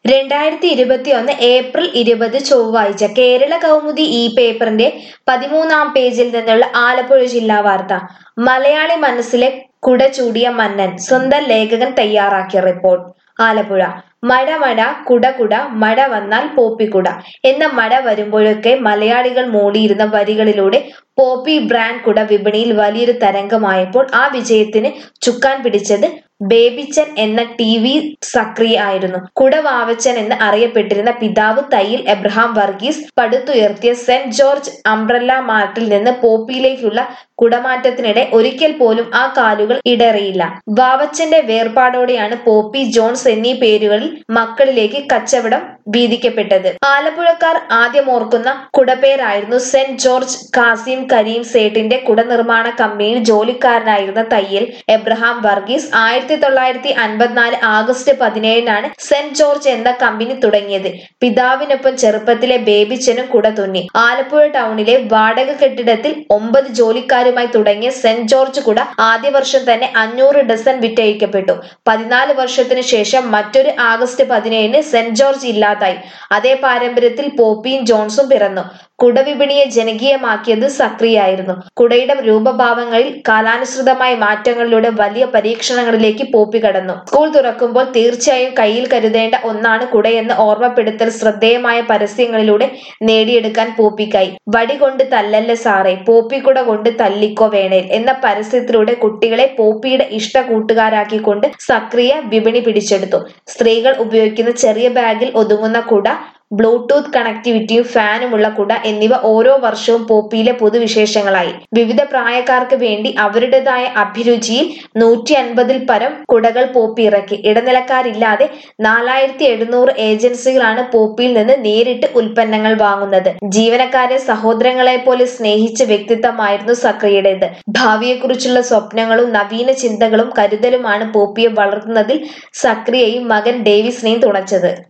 രണ്ടായിരത്തി ഇരുപത്തിയൊന്ന് ഏപ്രിൽ ഇരുപത് ചൊവ്വാഴ്ച കേരള കൗമുദി ഈ പേപ്പറിന്റെ പതിമൂന്നാം പേജിൽ നിന്നുള്ള ആലപ്പുഴ ജില്ലാ വാർത്ത മലയാളി മനസ്സിലെ കുട ചൂടിയ മന്നൻ സ്വന്തം ലേഖകൻ തയ്യാറാക്കിയ റിപ്പോർട്ട് ആലപ്പുഴ മഴ മഴ കുട കുട മഴ വന്നാൽ പോപ്പിക്കുട എന്ന മഴ വരുമ്പോഴൊക്കെ മലയാളികൾ മൂടിയിരുന്ന വരികളിലൂടെ പോപ്പി ബ്രാൻഡ് കുട വിപണിയിൽ വലിയൊരു തരംഗമായപ്പോൾ ആ വിജയത്തിന് ചുക്കാൻ പിടിച്ചത് ബേബിച്ചൻ എന്ന ടി വി സക്രിയ ആയിരുന്നു കുടവാവച്ചൻ എന്ന് അറിയപ്പെട്ടിരുന്ന പിതാവ് തയ്യിൽ എബ്രഹാം വർഗീസ് പടുത്തുയർത്തിയ സെന്റ് ജോർജ് അംബ്രല്ല മാർട്ടിൽ നിന്ന് പോപ്പിയിലേക്കുള്ള കുടമാറ്റത്തിനിടെ ഒരിക്കൽ പോലും ആ കാലുകൾ ഇടറിയില്ല വാവച്ചന്റെ വേർപാടോടെയാണ് പോപ്പി ജോൺസ് എന്നീ പേരുകളിൽ മക്കളിലേക്ക് കച്ചവടം വീതിക്കപ്പെട്ടത് ആലപ്പുഴക്കാർ ആദ്യം ഓർക്കുന്ന കുടപ്പേരായിരുന്നു സെന്റ് ജോർജ് കാസിം കരീം സേട്ടിന്റെ കുട നിർമ്മാണ കമ്പനിയിൽ ജോലിക്കാരനായിരുന്ന തയ്യൽ എബ്രഹാം വർഗീസ് ആയിരത്തി തൊള്ളായിരത്തി അൻപത്തിനാല് ആഗസ്റ്റ് പതിനേഴിനാണ് സെന്റ് ജോർജ് എന്ന കമ്പനി തുടങ്ങിയത് പിതാവിനൊപ്പം ചെറുപ്പത്തിലെ ബേബിച്ചനും കുട തുന്നി ആലപ്പുഴ ടൗണിലെ വാടക കെട്ടിടത്തിൽ ഒമ്പത് ജോലിക്കാരുമായി തുടങ്ങിയ സെന്റ് ജോർജ് കുട ആദ്യ വർഷം തന്നെ അഞ്ഞൂറ് ഡസൻ വിറ്റഴിക്കപ്പെട്ടു പതിനാല് വർഷത്തിനു ശേഷം മറ്റൊരു ആഗസ്റ്റ് പതിനേഴിന് സെന്റ് ജോർജ് ഇല്ലാതായി അതേ പാരമ്പര്യത്തിൽ പോപ്പിയും ജോൺസും പിറന്നു കുടവിപണിയെ ജനകീയമാക്കിയത് സക്രിയായിരുന്നു കുടയുടെ രൂപഭാവങ്ങളിൽ കാലാനുസൃതമായ മാറ്റങ്ങളിലൂടെ വലിയ പരീക്ഷണങ്ങളിലേക്ക് പോപ്പി കടന്നു സ്കൂൾ തുറക്കുമ്പോൾ തീർച്ചയായും കയ്യിൽ കരുതേണ്ട ഒന്നാണ് കുടയെന്ന് ഓർമ്മപ്പെടുത്തൽ ശ്രദ്ധേയമായ പരസ്യങ്ങളിലൂടെ നേടിയെടുക്കാൻ പോപ്പിക്കായി വടി കൊണ്ട് തല്ലല്ല സാറേ പോപ്പിക്കുട കൊണ്ട് തല്ലിക്കോ വേണേൽ എന്ന പരസ്യത്തിലൂടെ കുട്ടികളെ പോപ്പിയുടെ ഇഷ്ട കൂട്ടുകാരാക്കിക്കൊണ്ട് സക്രിയ വിപണി പിടിച്ചെടുത്തു സ്ത്രീകൾ ഉപയോഗിക്കുന്ന ചെറിയ ബാഗിൽ ഒതുങ്ങുന്ന കുട ബ്ലൂടൂത്ത് കണക്ടിവിറ്റിയും ഫാനുമുള്ള കുട എന്നിവ ഓരോ വർഷവും പോപ്പിയിലെ പൊതുവിശേഷങ്ങളായി വിവിധ പ്രായക്കാർക്ക് വേണ്ടി അവരുടേതായ അഭിരുചിയിൽ നൂറ്റി അൻപതിൽ പരം കുടകൾ പോപ്പി ഇറക്കി ഇടനിലക്കാരില്ലാതെ നാലായിരത്തി എഴുന്നൂറ് ഏജൻസികളാണ് പോപ്പിയിൽ നിന്ന് നേരിട്ട് ഉൽപ്പന്നങ്ങൾ വാങ്ങുന്നത് ജീവനക്കാരെ സഹോദരങ്ങളെ പോലെ സ്നേഹിച്ച വ്യക്തിത്വമായിരുന്നു സക്രിയുടേത് ഭാവിയെക്കുറിച്ചുള്ള സ്വപ്നങ്ങളും നവീന ചിന്തകളും കരുതലുമാണ് പോപ്പിയെ വളർത്തുന്നതിൽ സക്രിയയും മകൻ ഡേവിസിനെയും തുണച്ചത്